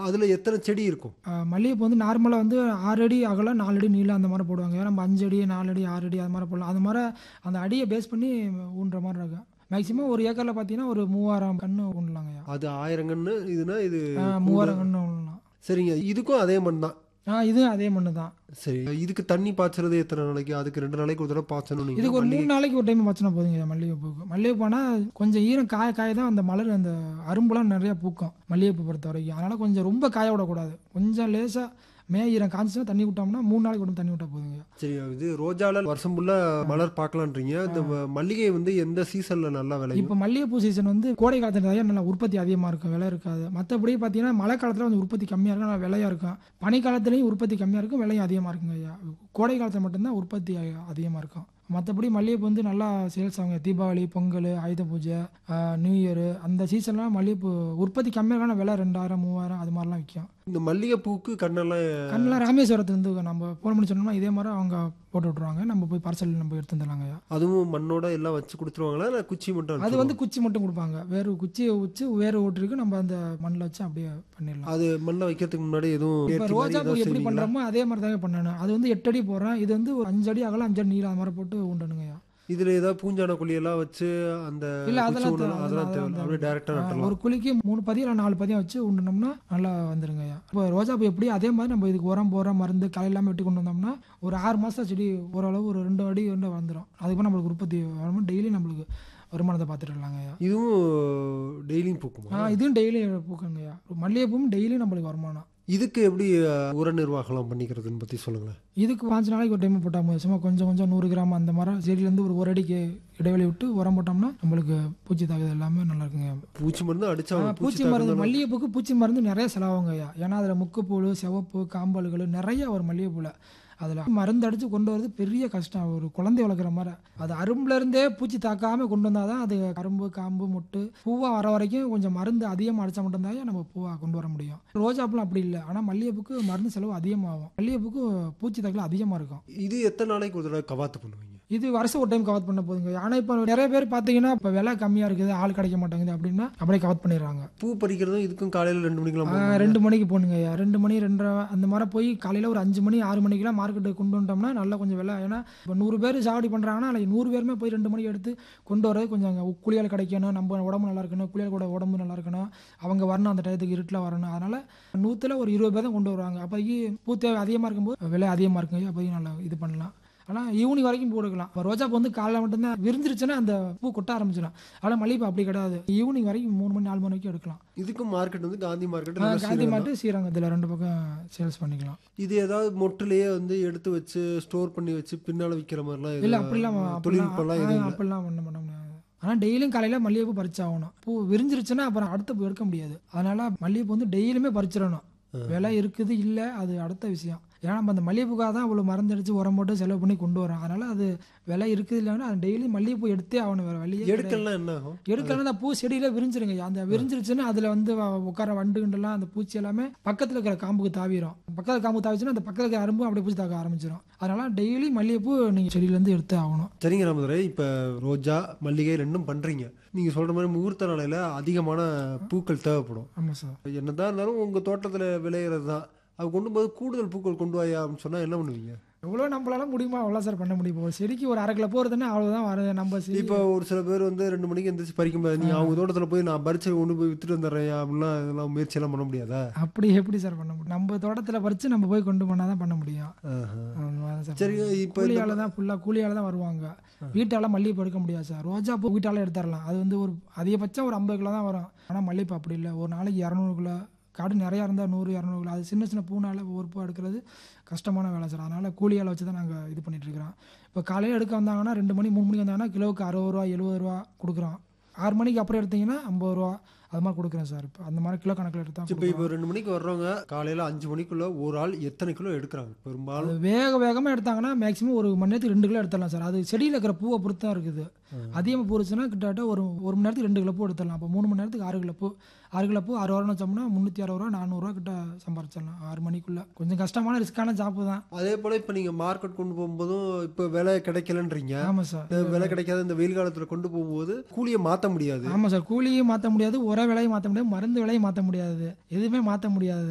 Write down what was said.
அதுல எத்தனை செடி இருக்கும் ஆஹ் மல்லிகைப்பூ வந்து நார்மலாக வந்து ஆறு அடி அகலம் நாலு அடி நீளம் அந்த மாதிரி போடுவாங்க நம்ம அஞ்சு அடி நாலு அடி ஆறு அடி அது மாதிரி போடலாம் அது மாதிரி அந்த அடியை பேஸ் பண்ணி ஊன்ற மாதிரி இருக்கும் மேக்ஸிமம் ஒரு ஏக்கரில் பார்த்தீங்கன்னா ஒரு மூவாயிரம் கன்று ஊண்டலாங்கய்யா அது ஆயிரங்கன்னு இதுனா இது ஆஹ் மூவாயிரம் கன்று ஊண்டலாம் சரிங்க இதுக்கும் அதே மண் தான் ஆ இதுவும் அதே மண்ணு தான் சரி இதுக்கு தண்ணி பாய்ச்சறது எத்தனை நாளைக்கு அதுக்கு ரெண்டு நாளைக்கு ஒரு தடவை பாய்ச்சணும் நீங்க இதுக்கு ஒரு மூணு நாளைக்கு ஒரு டைம் வச்சுனா போதுங்க மல்லிகைப்பூக்கு மல்லிகைப்பூனா கொஞ்சம் ஈரம் காய காய தான் அந்த மலர் அந்த அரும்புலாம் நிறைய பூக்கும் மல்லிகைப்பூ பொறுத்த வரைக்கும் அதனால் கொஞ்சம் ரொம்ப காய விடக்கூடாது கொஞ்சம் லேசாக மே ஈரம் காய்ச்சினா தண்ணி விட்டோம்னா மூணு நாளைக்கு கூட தண்ணி விட்டா போதுங்க சரி இது ரோஜால வருஷம் ஃபுல்லா மலர் பார்க்கலான்றீங்க இந்த ம- மல்லிகை வந்து எந்த சீசன்ல நல்லா விளையும் இப்போ மல்லிகைப்பூ சீசன் வந்து கோடை காலத்தில் நிறைய நல்லா உற்பத்தி அதிகமாக இருக்கும் விலை இருக்காது மற்றபடி பார்த்தீங்கன்னா மழை காலத்தில் கொஞ்சம் உற்பத்தி கம்மியாக இருக்கும் நல்லா விலையாக இருக்கும் பனி காலத்துலேயும் உற்பத்தி கம்மியாக இருக்கும் விலையும் அதிகமாக இருக்குங்க ஐயா கோடை காலத்தில் மட்டும்தான் உற்பத்தி அதிகமாக இருக்கும் மற்றபடி மல்லிகைப்பூ வந்து நல்லா சேல்ஸ் ஆகுங்க தீபாவளி பொங்கல் ஆயுத பூஜை ஆஹ், நியூ இயர் அந்த சீசன்லாம் மல்லிகைப்பூ உற்பத்தி கம்மியாக இருக்கும் விலை ரெண்டாயிரம் மூவாயிரம் அது மாதிரிலாம் விற்கும் இந்த மல்லிகை பூக்கு கண்ணெல்லாம் கண்ணெலாம் ராமேஸ்வரத்துலேருந்து நம்ம ஃபோன் பண்ணி சொன்னோம்னா இதே மாதிரி அவங்க போட்டு விட்ருவாங்க நம்ம போய் பார்சல் நம்ம எடுத்து வந்துடலாங்க ஐயா அதுவும் மண்ணோட எல்லாம் வச்சு கொடுத்துருவாங்களா இல்லை குச்சி மட்டும் அது வந்து குச்சி மட்டும் கொடுப்பாங்க வேறு குச்சியை வச்சு வேறு ஓட்டுருக்கு நம்ம அந்த மண்ணில் வச்சு அப்படியே பண்ணிடலாம் அது மண்ணில் வைக்கிறதுக்கு முன்னாடி எதுவும் இப்போ ஏற்றி மாதிரி ரோஜா பூ ஏதாவது எப்படி செய்வீங்களா? பண்ணுறோமோ அதே மாதிரி தாங்க பண்ணணும் அது வந்து எட்டு அடி போடுறேன் இது வந்து ஒரு அஞ்சு அடி அகலம் அஞ்சு அடி நீளம் அது மாதிரி போட்டு உண்டணுங்கய்யா இதுல ஏதாவது பூஞ்சான குழியெல்லாம் வச்சு அந்த இல்ல, குச்சி அதெல்லாம் ஊனணும், தேவை- அதெல்லாம் அதெல்லாம் தேவை அப்படியே டேரக்டா நட்டலாம் ஒரு குழிக்கு மூணு பதியம் இல்லை நாலு பதியம் வச்சு உண்டனோம்னா நல்லா வந்துருங்கய்யா இப்போ ரோஜா பூ எப்படி அதே மாதிரி நம்ம இதுக்கு உரம் போடுற மருந்து களை இல்லாமல் வெட்டி கொண்டு வந்தோம்னா ஒரு ஆறு மாதம் செடி ஓரளவு ஒரு ரெண்டு அடி ரெண்டு வந்துடும் அதுக்கு நம்மளுக்கு உற்பத்தி வரும் டெய்லி நம்மளுக்கு வருமானத்தை பார்த்துட்டு இருக்கலாங்கய்யா இதுவும் டெய்லியும் பூக்குமா ஆ இதுவும் டெய்லி பூக்குங்கய்யா மல்லிகைப்பூவும் டெய்லி நம்மளுக்கு வருமானம் இதுக்கு எப்படி அஹ், உர நிர்வாகம்லாம் பண்ணிக்கிறதுன்னு பத்தி சொல்லுங்களேன் இதுக்கு பாஞ்சு நாளைக்கு ஒரு டைம் போட்டால் போதும் சும்மா கொஞ்சம் கொஞ்சம் நூறு கிராம் அந்த மாதிரி செடியிலேருந்து ஒரு ஒரு அடிக்கு இடைவெளி விட்டு உரம் போட்டோம்னா நம்மளுக்கு பூச்சி தாக்குதல் எல்லாமே நல்லா இருக்குங்க பூச்சி மருந்து அடிச்சா ஆ, பூச்சி மருந்து மல்லிகைப்பூக்கு பூச்சி மருந்து நிறைய செலவாங்க ஐயா ஏன்னா அதில் முக்குப்பூள் சிவப்பு காம்பல்கள் நிறைய வரும் மல்லிகைப்பூவில் அதில் மருந்து அடித்து கொண்டு வரது பெரிய கஷ்டம் ஒரு குழந்தை வளர்க்குற மாதிரி அது அரும்புல இருந்தே பூச்சி தாக்காமல் கொண்டு வந்தால் தான் அது கரும்பு காம்பு மொட்டு பூவாக வர வரைக்கும் கொஞ்சம் மருந்து அதிகமாக அடித்தா மட்டும்தான் நம்ம பூவாக கொண்டு வர முடியும் ரோஜாப்பூலாம் அப்படி இல்லை ஆனால் மல்லிகைப்பூக்கு மருந்து செலவு அதிகமாகும் மல்லிகைப்பூக்கு பூச்சி தாக்கல் அதிகமாக இருக்கும் இது எத்தனை நாளைக்கு ஒரு தடவை கவாத்து பண்ணுவீங்க இது வருஷம் ஒரு டைம் கவர் பண்ண போதுங்க ஆனால் இப்போ நிறைய பேர் பார்த்தீங்கன்னா இப்போ விலை கம்மியாக இருக்குது ஆள் கிடைக்க மாட்டேங்குது அப்படின்னா அப்படியே கவர் பண்ணிடுறாங்க பூ பறிக்கிறதும் இதுக்கும் காலையில ரெண்டு மணிக்கெல்லாம் ஆ, போகணுமா? ரெண்டு மணிக்கு போகணுங்க ஐயா ரெண்டு மணி ரெண்டரை அந்த மாதிரி போய் காலையில் ஒரு அஞ்சு மணி ஆறு மணிக்கெல்லாம் மார்க்கெட்டுக்கு கொண்டு வந்துட்டோம்னா நல்லா கொஞ்சம் விலை ஏன்னா இப்போ நூறு பேர் சாவடி பண்ணுறாங்கன்னா அதில் நூறு பேருமே போய் ரெண்டு மணிக்கு எடுத்து கொண்டு வரது கொஞ்சம் அங்க குளியல் கிடைக்கணும் நம்ம உடம்பு நல்லா இருக்கணும் குளியல் கூட உடம்பு நல்லா இருக்கணும் அவங்க வரணும் அந்த டயத்துக்கு இருட்டில் வரணும் அதனால் நூற்றில் ஒரு இருபது பேர் தான் கொண்டு வருவாங்க அப்போதைக்கு பூ தேவை அதிகமாக இருக்கும்போது விலை அதிகமாக இருக்குங்க அப்போதைக்கு நல்லா இது பண்ணலாம் ஆனால் ஈவினிங் வரைக்கும் பூ எடுக்கலாம் இப்போ ரோஜா பூ வந்து காலைல மட்டும்தான் விரிஞ்சிருச்சுன்னா அந்த பூ கொட்ட ஆரம்பிச்சிடும் ஆனால் மல்லிகைப்பூ அப்படி கிடையாது ஈவினிங் வரைக்கும் மூணு மணி நாலு மணி வரைக்கும் எடுக்கலாம் இதுக்கும் மார்க்கெட் வந்து காந்தி ஆ, மார்க்கெட் காந்தி மாட்டு ஸ்ரீரங்கத்தில் ரெண்டு பக்கம் சேல்ஸ் பண்ணிக்கலாம் இது ஏதாவது மொட்டுலயே வந்து எடுத்து வச்சு ஸ்டோர் பண்ணி வச்சு பின்னால விக்கிற மாதிரிலாம் இல்லை எதுவும் அப்படிலாம் அப்படிலாம் தொழில்நுட்பம்லாம் ஆ, எதுவும் இல்லை அப்படிலாம் பண்ண பண்ண முடியாது ஆனால் டெய்லியும் காலையில் மல்லிகைப்பூ பறிச்சாகணும் பூ விரிஞ்சிருச்சுன்னா அப்புறம் அடுத்த பூ எடுக்க முடியாது அதனால மல்லிகைப்பூ வந்து டெய்லியுமே பறிச்சிடணும் விலை இருக்குது இல்லை அது அடுத்த விஷயம் ஏன்னா நம்ம அந்த மல்லிகைப்பூக்காக தான் அவ்வளோ மருந்து அடிச்சு உரம் போட்டு செலவு பண்ணி கொண்டு வரோம் அதனால அது விலை இருக்குது இல்லைன்னா அது டெய்லி மல்லிகைப்பூ எடுத்தே ஆகணும் வேறு வழியே கிடையாது. எடுக்கலாம் என்ன ஆகும் எடுக்கலாம் அந்த பூ செடியில விரிஞ்சிருங்க அந்த விரிஞ்சிருச்சுன்னா அதுல வந்து வ- உட்கார வண்டுகண்டெல்லாம் அந்த பூச்சி எல்லாமே பக்கத்துல இருக்கிற காம்புக்கு தாவிரும் பக்கத்துல காம்புக்கு தாவிச்சுன்னா அந்த பக்கத்துல இருக்கிற அரும்பும் அப்படியே பூச்சி தாக்க ஆரம்பிச்சிடும் அதனால டெய்லி மல்லிகைப்பூ நீங்க செடியில இருந்து எடுத்து ஆகணும் சரிங்க ராமதுரை இப்போ ரோஜா மல்லிகை ரெண்டும் பண்றீங்க நீங்க சொல்ற மாதிரி முகூர்த்த நாளையில அதிகமான பூக்கள் தேவைப்படும் ஆமா சார் என்னதான் இருந்தாலும் உங்க தோட்டத்துல விளையிறது தான் அது கொண்டு போது கூடுதல் பூக்கள் கொண்டு வாயா அப்படின்னு சொன்னா என்ன பண்ணுவீங்க எவ்வளோ நம்மளால முடியுமா அவ்வளோ சார் பண்ண முடியும் இப்போ ஒரு செடிக்கு ஒரு அரை கிலோ போகிறதுன்னா அவ்வளோதான் வருது நம்ம செடி இப்போ ஒரு சில பேர் வந்து ரெண்டு மணிக்கு எந்திரிச்சு பறிக்க முடியாது நீ அவங்க தோட்டத்துல போய் நான் பறிச்சு கொண்டு போய் வித்துட்டு வந்துடுறேன் அப்படிலாம் இதெல்லாம் முயற்சி எல்லாம் பண்ண முடியாதா அப்படி எப்படி சார் பண்ண முடியும் நம்ம தோட்டத்துல பறிச்சு நம்ம போய் கொண்டு போனால் தான் பண்ண முடியும் ஆஹா. அந்த மாதிரி தான் சார் சரி பண்ண முடியும். இப்போ கூலியால தான் ஃபுல்லாக கூலியால தான் வருவாங்க வீட்டால மல்லிகைப்பூ எடுக்க முடியாது சார் ரோஜா பூ வீட்டால எடுத்துடலாம் அது வந்து ஒரு அதிகபட்சம் ஒரு ஐம்பது கிலோ தான் வரும் ஆனால் மல்லிகைப்பூ அப்படி இல்லை ஒரு நாளைக்கு இரநூறு கிலோ காடு நிறையா இருந்தால் நூறு இரநூறு கிலோ அது சின்ன சின்ன பூனால ஒவ்வொரு பூ எடுக்கிறது கஷ்டமான வேலை சார் அதனால் கூலியால் வச்சு தான் நாங்கள் இது பண்ணிட்டு இருக்கிறோம் இப்போ காலையில் எடுக்க வந்தாங்கன்னா ரெண்டு மணி மூணு மணிக்கு வந்தாங்கன்னா கிலோவுக்கு அறுபது ரூபா எழுபது ரூபா கொடுக்குறோம் ஆறு மணிக்கு அப்புறம் எடுத்தீங்கன்னா ஐம்பது ரூபா அது மாதிரி கொடுக்குறேன் சார் இப்போ அந்த மாதிரி கிலோ கணக்கில் எடுத்தா இப்போ இப்போ ரெண்டு மணிக்கு வர்றவங்க காலையில அஞ்சு மணிக்குள்ள ஒரு ஆள் எத்தனை கிலோ எடுக்கிறாங்க பெரும்பாலும் அது வேக வேகமாக எடுத்தாங்கன்னா மேக்ஸிமம் ஒரு மணி நேரத்துக்கு ரெண்டு கிலோ எடுத்துடலாம் சார் அது செடியில் இருக்கிற பூவை பொறுத்து தான் இருக்குது அதிகமாக பூ இருந்துச்சுன்னா கிட்டத்தட்ட ஒரு ஒரு மணி நேரத்துக்கு ரெண்டு கிலோ பூ எடுத்துடலாம் அப்போ மூணு மணி நேரத்துக்கு ஆறு கிலோ பூ ஆறு கிலோ பூ அறுபது ரூபா வச்சோம்னா முந்நூற்றி அறுபது ரூபா நானூறுரூவா கிட்ட சம்பாரிச்சிடலாம் ஆறு மணிக்குள்ளே கொஞ்சம் கஷ்டமான ரிஸ்க்கான ஜாப்பு தான் அதே போல இப்போ நீங்க மார்க்கெட் கொண்டு போகும்போதும் இப்போ விலை கிடைக்கலன்றீங்க ஆமாம் சார் இந்த விலை கிடைக்காத இந்த வெயில் காலத்துல கொண்டு போகும்போது கூலியை மாத்த முடியாது ஆமாம் சார் கூலியும் மாற்ற முடியாது உர விலையும் மாற்ற முடியாது மருந்து விலையும் மாற்ற முடியாது எதுவுமே மாற்ற முடியாது